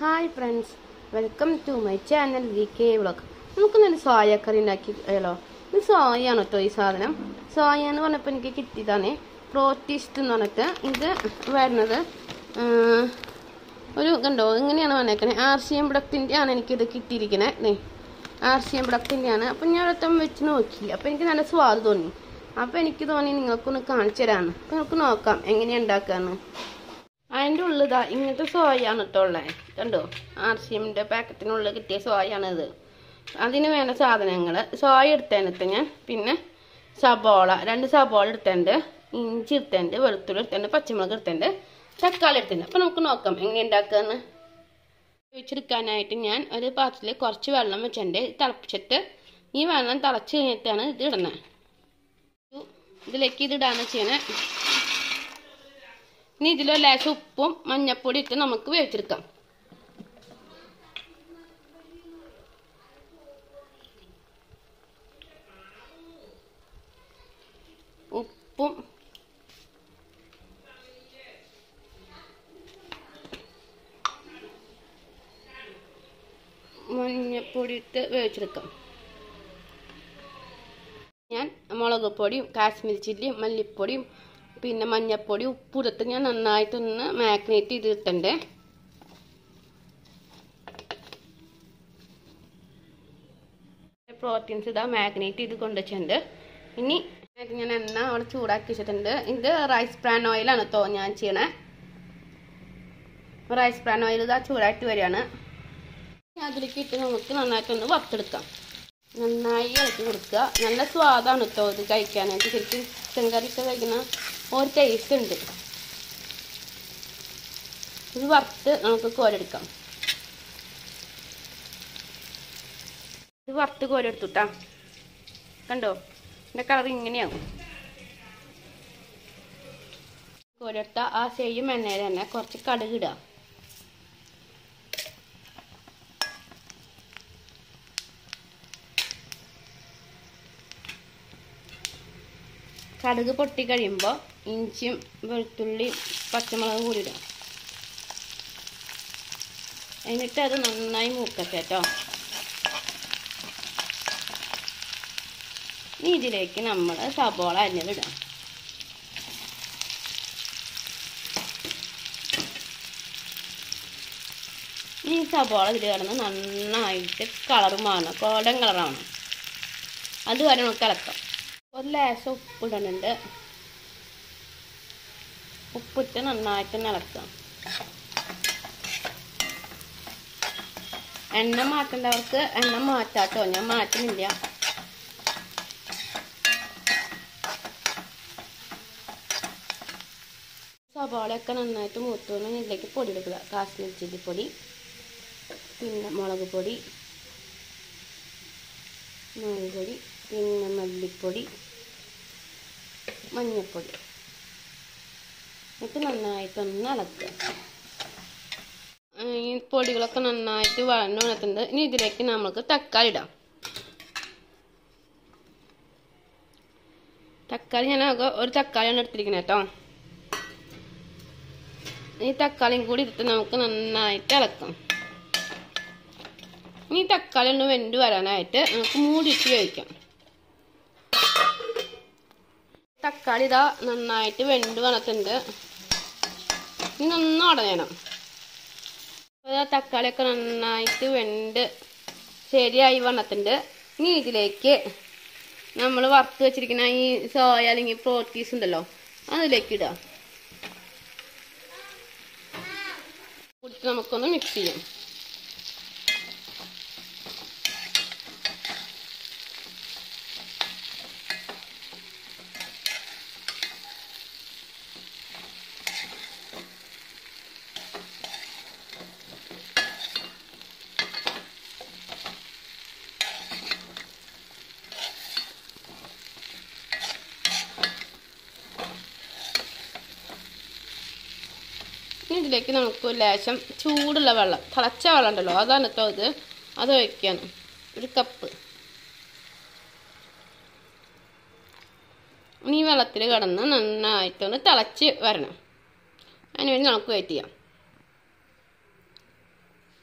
hi friends welcome to my channel V K vlog നമുക്ക് നല്ല soya കറി ഉണ്ടാക്കി അല്ലോ ഇത് സോയാണ് കേട്ടോ ഈ സാധനം സോയ എന്ന് പറഞ്ഞപ്പോൾ എനിക്ക് കിട്ടിയതാണ് പ്രോട്ടീസ്റ്റ് എന്ന് പറഞ്ഞിട്ട് ഇത് വരുന്നത് ആ, ഒരു കണ്ടോ ഇങ്ങനെയാണ് വന്നേക്കണേ ആർ സി എം പ്രൊഡക്റ്റിൻ്റെ ആണ് എനിക്കിത് കിട്ടിയിരിക്കണേ ദേ ആർ സി എം പ്രൊഡക്റ്റിൻ്റെ ആണ് അപ്പം ഞാൻ ഒരൊറ്റം വെച്ച് നോക്കി അപ്പം എനിക്ക് നല്ല സ്വാദ് തോന്നി അപ്പം എനിക്ക് തോന്നി നിങ്ങൾക്കൊന്ന് കാണിച്ചു തരാമെന്ന് അപ്പം നമുക്ക് നോക്കാം എങ്ങനെയാണ് ഉണ്ടാക്കാന്ന് അതിൻ്റെ ഉള്ളിതാ ഇങ്ങനത്തെ സോയാണ് കേട്ടോ ഉള്ളത് കണ്ടോ ആർ സി എമ്മിൻ്റെ പാക്കറ്റിനുള്ളിൽ കിട്ടിയ സോയാണിത് അതിന് വേണ്ട സാധനങ്ങൾ സോയ എടുത്തതിനകത്ത് ഞാൻ പിന്നെ സബോള രണ്ട് സബോള എടുത്തിട്ടുണ്ട് ഇഞ്ചി എടുത്തിട്ടുണ്ട് വെളുത്തുള്ളി എടുത്തിട്ടുണ്ട് പച്ചമുളക് എടുത്തിട്ടുണ്ട് തക്കാളി എടുത്തിട്ടുണ്ട് അപ്പം നമുക്ക് നോക്കാം എങ്ങനെ ഉണ്ടാക്കാന്ന് ഒഴിച്ചെടുക്കാനായിട്ട് ഞാൻ ഒരു പാത്രത്തിൽ കുറച്ച് വെള്ളം വെച്ചിട്ടുണ്ട് തിളപ്പിച്ചിട്ട് ഈ വെള്ളം തിളച്ച് കഴിഞ്ഞിട്ടാണ് ഇത് ഇടുന്നത് ഇതിലേക്ക് ഇത് ഇടാന്ന് ചെയ്യണേ ഇനി ഇതിലോ ലേശം ഉപ്പും മഞ്ഞപ്പൊടി ഇട്ട് നമുക്ക് വേവിച്ചെടുക്കാം ഉപ്പും മഞ്ഞപ്പൊടി ഇട്ട് വേവിച്ചെടുക്കാം ഞാൻ മുളക് പൊടിയും കാശ്മീരി ചില്ലിയും മല്ലിപ്പൊടിയും പിന്നെ മഞ്ഞപ്പൊടി ഉപ്പിട്ട് ഞാൻ നന്നായിട്ടൊന്ന് മാഗ്നേറ്റ് ചെയ്തിട്ടുണ്ട് പ്രോട്ടീൻസ് ഇതാ മാഗ്നേറ്റ് ചെയ്ത് കൊണ്ടുവച്ചിട്ടുണ്ട് ഇനി ഇത് ഞാൻ എണ്ണ അവിടെ ചൂടാക്കി വെച്ചിട്ടുണ്ട് ഇത് റൈസ് ബ്രാൻ ഓയിലാണ് കേട്ടോ ഞാൻ ചെയ്യണേ റൈസ് ബ്രാൻ ഓയിൽ ഇതാ ചൂടായിട്ട് വരികയാണ് അതിലേക്ക് ഇട്ട് നമുക്ക് നന്നായിട്ടൊന്ന് വറുത്തെടുക്കാം നന്നായി ഇളക്കി കൊടുക്കുക നല്ല സ്വാദാണ് കേട്ടോ ഇത് കഴിക്കാനായിട്ട് ശരിക്കും ചിക്കൻ കറിയൊക്കെ കഴിക്കുന്ന ഒരു ടേസ്റ്റ് ഉണ്ട് ഇത് വറുത്ത് നമുക്ക് കോരെടുക്കാം ഇത് വറുത്ത് കോരെടുത്തുട്ടാ കണ്ടോ എൻ്റെ കളർ ഇങ്ങനെയാവും കോരെടുത്ത ആ സെയിം എണ്ണയിൽ തന്നെ കുറച്ച് കടുക് ഇടുക കടുക് പൊട്ടി കഴിയുമ്പോൾ ഇഞ്ചിയും വെളുത്തുള്ളി പച്ചമുളക് കൂടി ഇടാം എന്നിട്ട് അത് നന്നായി മൂക്കട്ടെ കേട്ടോ ഇനി ഇതിലേക്ക് നമ്മൾ സബോള അരിഞ്ഞതിടാം ഈ സബോള ഇതിൽ കിടന്ന് നന്നായിട്ട് കളർ മാറണം ഗോൾഡൻ കളറാണ് അതുവരെ നമുക്ക് ഇളക്കാം ഒരു ലേശം ഉപ്പിടുന്നുണ്ട് ഉപ്പിട്ട് നന്നായിട്ട് ഇളക്കാം എണ്ണ മാറ്റേണ്ടവർക്ക് എണ്ണ മാറ്റാട്ടോ ഞാൻ മാറ്റുന്നില്ല സവാളയൊക്കെ നന്നായിട്ട് മൂത്തോന്ന് ഇതിലേക്ക് പൊടി എടുക്കുക കാശ്മീർ ചില്ലി പൊടി പിന്നെ മുളക് പൊടി മുളക് പൊടി പിന്നെ മല്ലിപ്പൊടി മഞ്ഞൾപ്പൊടി എന്നിട്ട് നന്നായിട്ടൊന്ന് ഇളക്കുക ഈ പൊടികളൊക്കെ നന്നായിട്ട് വഴന്നു വന്നിട്ടുണ്ട് ഇനി ഇതിലേക്ക് നമുക്ക് തക്കാളി ഇടാം തക്കാളി ഞാൻ ആകെ ഒരു തക്കാളിയാണ് എടുത്തിരിക്കുന്നത് കേട്ടോ ഈ തക്കാളിയും കൂടി ഇട്ടിട്ട് നമുക്ക് നന്നായിട്ട് ഇളക്കാം ഇനി തക്കാളി ഒന്ന് വെന്ത് വരാനായിട്ട് നമുക്ക് മൂടിയിട്ട് വേവിക്കാം തക്കാളി ഇതാ നന്നായിട്ട് വെന്ത് വന്നിട്ടുണ്ട് ഇനി ഒന്ന് ഉടയണം തക്കാളിയൊക്കെ നന്നായിട്ട് വെന്ത് ശരിയായി വന്നിട്ടുണ്ട് ഇനി ഇതിലേക്ക് നമ്മൾ വറുത്ത് വെച്ചിരിക്കുന്ന ഈ സോയ അല്ലെങ്കിൽ പ്രോട്ടീസ് ഉണ്ടല്ലോ അതിലേക്ക് ഇടുക കൊടുത്ത് നമുക്കൊന്ന് മിക്സ് ചെയ്യാം ഇനി ഇതിലേക്ക് നമുക്ക് ലേശം ചൂടുള്ള വെള്ളം തിളച്ച വെള്ളം ഉണ്ടല്ലോ അതാണ് കേട്ടോ ഇത് അത് ഒഴിക്കാണ് ഒരു കപ്പ് ഇനി ഈ വെള്ളത്തിൽ കിടന്ന് നന്നായിട്ടൊന്ന് തിളച്ച് വരണം അതിന് വേണ്ടി നമുക്ക് വെയിറ്റ് ചെയ്യാം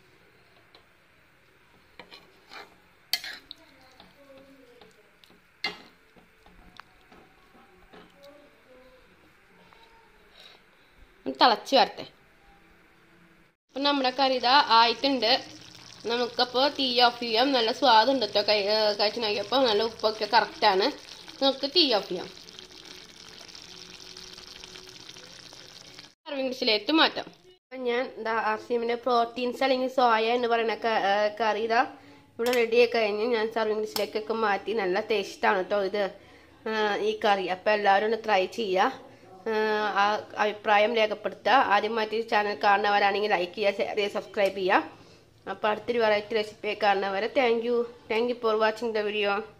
ഒന്ന് തിളച്ച് വരട്ടെ അപ്പം നമ്മുടെ കറി ഇതാ ആയിട്ടുണ്ട് നമുക്കപ്പോൾ തീ ഓഫ് ചെയ്യാം നല്ല സ്വാദുണ്ട് കേട്ടോ കൈ കഴിച്ച് നോക്കിയപ്പോൾ നല്ല ഉപ്പൊക്കെ കറക്റ്റാണ് നമുക്ക് തീ ഓഫ് ചെയ്യാം സർവിങ് ഡിഷിലേക്ക് മാറ്റാം അപ്പം ഞാൻ ഇതാ ആർസിഎമ്മിൻ്റെ പ്രോട്ടീൻസ് അല്ലെങ്കിൽ സോയ എന്ന് പറയുന്ന ക- ആ, കറി ഇതാ ഇവിടെ റെഡി ആയി കഴിഞ്ഞ് ഞാൻ സർവിങ് ഡിഷിലേക്കൊക്കെ മാറ്റി നല്ല ടേസ്റ്റാണ് കേട്ടോ ഇത് ആ, ഈ കറി അപ്പോൾ എല്ലാവരും ഒന്ന് ട്രൈ ചെയ്യുക ആ, ആ അഭിപ്രായം രേഖപ്പെടുത്തുക ആദ്യമായിട്ട് ഈ ചാനൽ കാണുന്നവരാണെങ്കിൽ ലൈക്ക് ചെയ്യുക ഷെയർ ചെയ്യുക സബ്സ്ക്രൈബ് ചെയ്യുക അപ്പോൾ അടുത്തൊരു വെറൈറ്റി റെസിപ്പി കാണുന്നവരെ thank you thank you for watching the video